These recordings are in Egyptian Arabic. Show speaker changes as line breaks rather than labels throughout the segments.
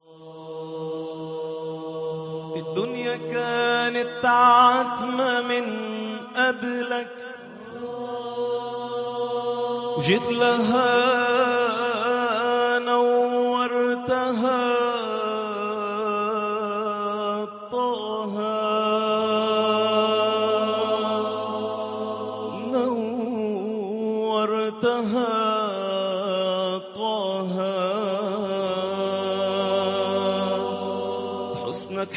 الدنيا كانت عتمة من قبلك وجيت لها نورتها طه نورتها طه حسنك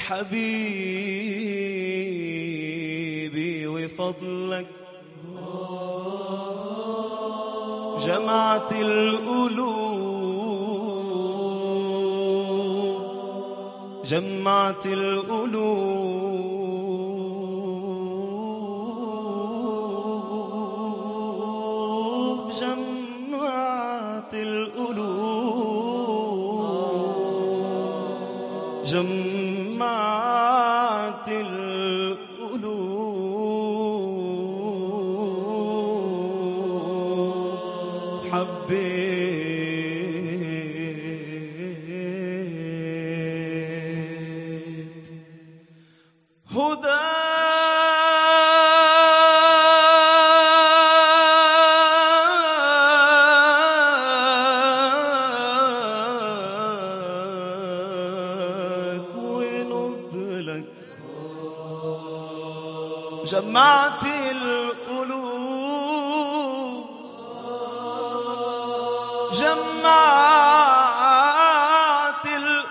حبيبي وفضلك جمعت القلوب جمعت القلوب جمعت القلوب جمعت القلوب حبيت هدى ونبلك جمعت القلوب جمعت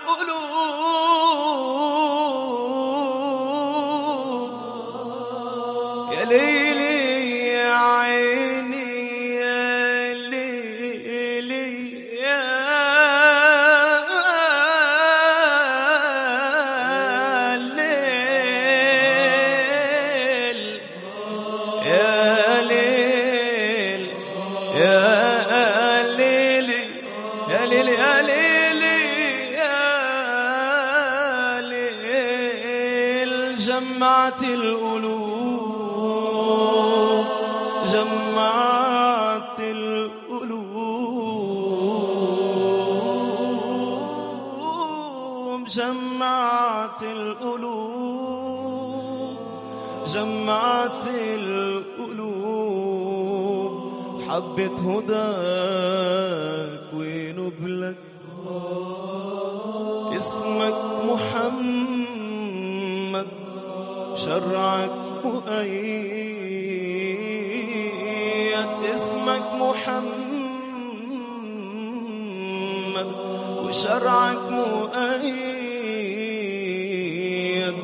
القلوب يا ليلي يا عيني يا ليلي يا ليل يا ليل يا ليلي يا ليلي يا ليلي يا ليل جمعت القلوب جمعت القلوب جمعت القلوب جمعت القلوب حبت هداك ونبلك اسمك محمد شرعك مؤيد اسمك محمد وشرعك مؤيد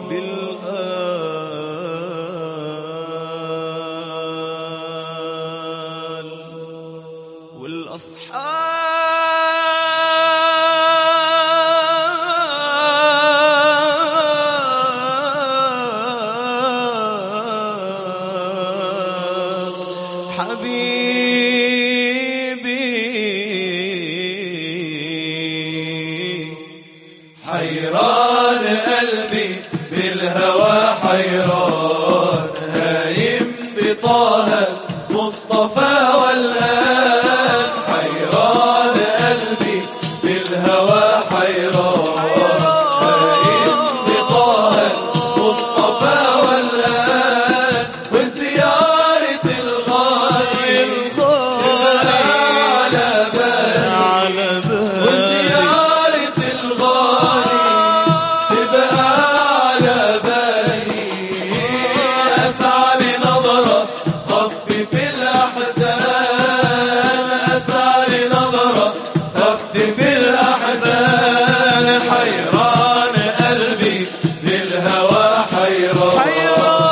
بالآل والأصحاب حبيبي
حيران قلبي بالهوى حيران هايم بطه مصطفى والآن حيران قلبي بالهوى حيران هايم بطه مصطفى والآن وزيارة الغالي تبقى على بالي
على بالي
وزيارة الغالي تبقى على بالي أسعى لنظرة خفف الأحزان أسعى لنظرة خفف الأحزان حيران قلبي بالهوى حيران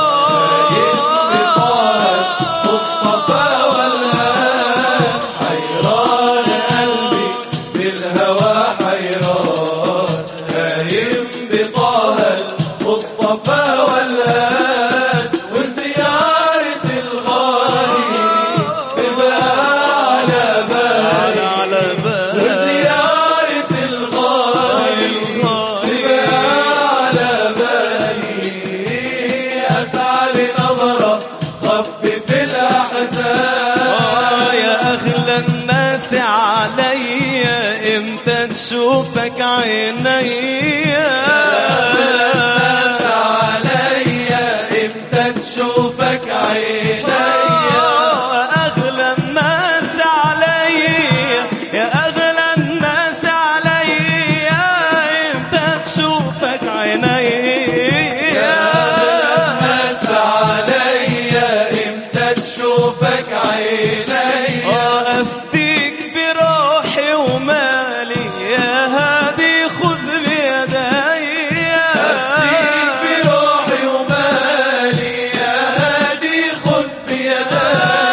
مصطفى والآن حيران قلبي بالهوى حيران هايم بطه المصطفى والآن وزيارة الغالي تبقى على بالي
على بالي
وزيارة الغالي تبقى على بالي أسعى لنظرة خفف الأحزان
آه يا أغلى الناس عليا امتى تشوفك عيني
الناس عليا امتى تشوفك عينيا
أغلى الناس علي يا أغلى الناس علي امتى تشوفك عيني
الناس عليا امتى تشوفك عينيا
أفديك بروحي ومالي يا هادي خذ بيدي
أفديك بروحي ومالي يا هادي خذ بيدي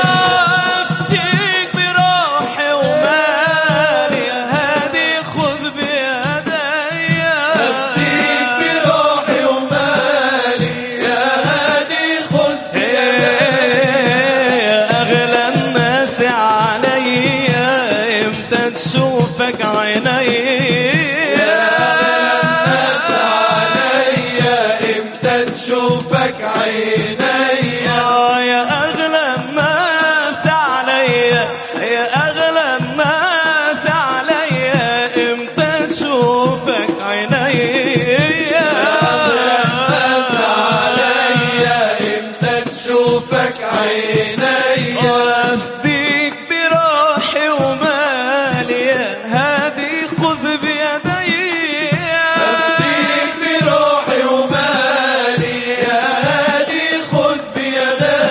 أفديك بروحي ومالي يا هادي خذ بيدي
أفديك بروحي ومالي يا هادي خذ بيدي
يا أغلى الناس علي امتى تشوفك عيني
الناس عليا امتى تشوفك عينيا
آه يا أغلى الناس علي يا أغلى الناس علي امتى تشوفك عيني
الناس عليا امتى تشوفك عينيا
وافديك بروحي ومالي هادي خذ بيدي
أفديك بروحي ومالي يا هادي خذ بيدي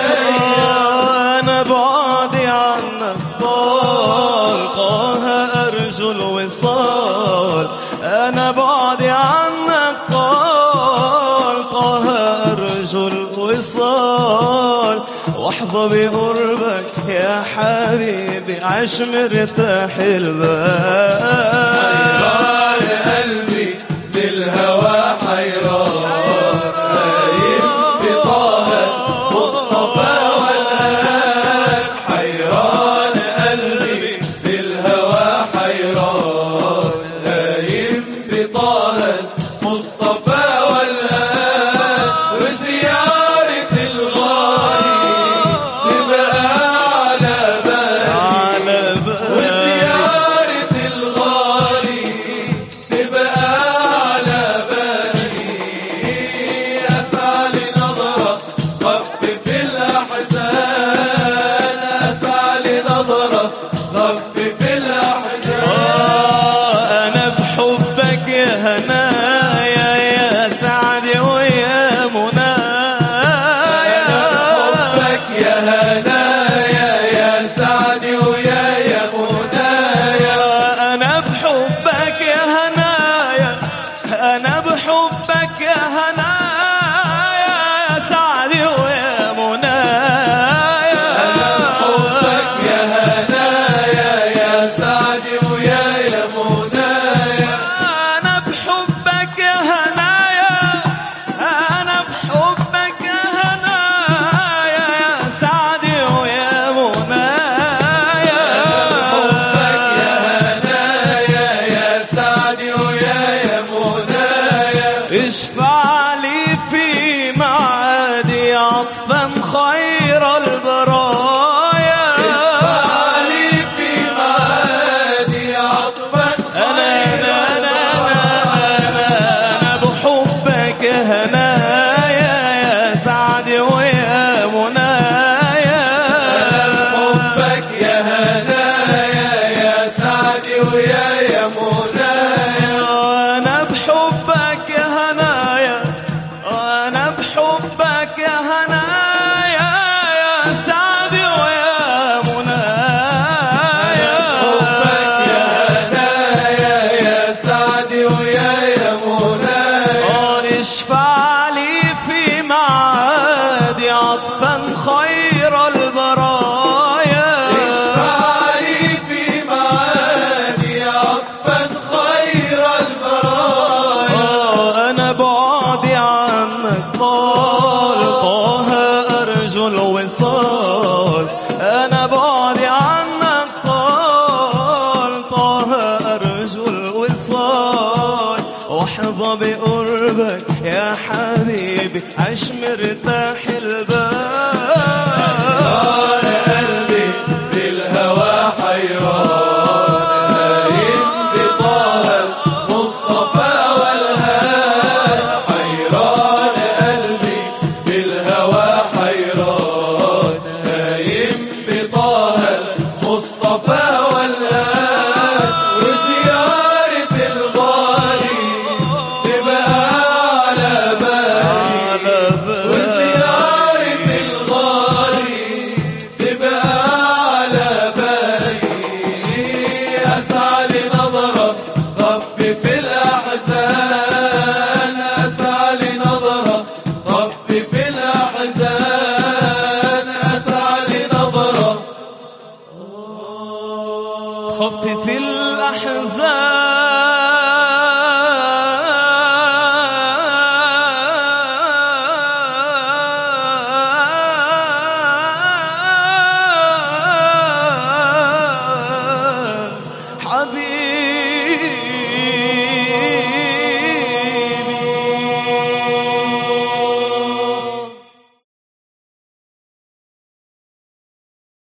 أنا بعدي عنك طال طه أرجو الوصال أنا بعدي عنك طال طه أرجو الوصال واحظى بقربك يا حبيبي عش مرتاح البال
حيران قلبي بالهوى حيران خايف بطه مصطفى والآن حيران قلبي بالهوى حيران خايف بطه مصطفى والآن وزيارة الغالي تبقى على بالي
على بالي
وزيارة الغالي تبقى على بالي أسعى لنظرة خفف الأحزان أسعى لنظرة خفف الأحزان
آه، أنا بحبك يا هنايا يا سعدي ويا منايا
حبك يا هنايا يا سعدي ويا يا منايا
أنا بحبك يا هنايا أنا بحبك يا هنايا يا سعدي ويا منايا
أنا حبك يا هنايا يا سعدي ويا يا منايا
أنا بحبك يا هنايا أنا بحبك يا هنايا يا سعدي ويا منايا
حبك يا هنايا يا سعدي ويا يا منايا
اشفع لي في معادي عطفا خير البرايا
اشفع لي في معادي عطفا
أنا
خير
أنا أنا أنا أنا بحبك يا هنايا يا سعدي ويا منايا
حبك يا هنايا يا سعدي ويا يا منايا
أنا بحبك يا هنايا أنا بحبك يا هنايا يا سعدي ويا منايا
حبك يا هنايا يا سعدي ويا يا منايا
آه، اشفع لي في معادي عطفا خير البرايا
اشفع لي في معادي عطفا خير البرايا
آه، أنا بعدي عنك طال طه أرجو الوصال أنا بعدي عنك طال طه أرجو الوصال واحظى بقربك يا حبيبي عش مرتاح البال
حيران قلبي بالهوى حيران هايم
الأحزان حبيبي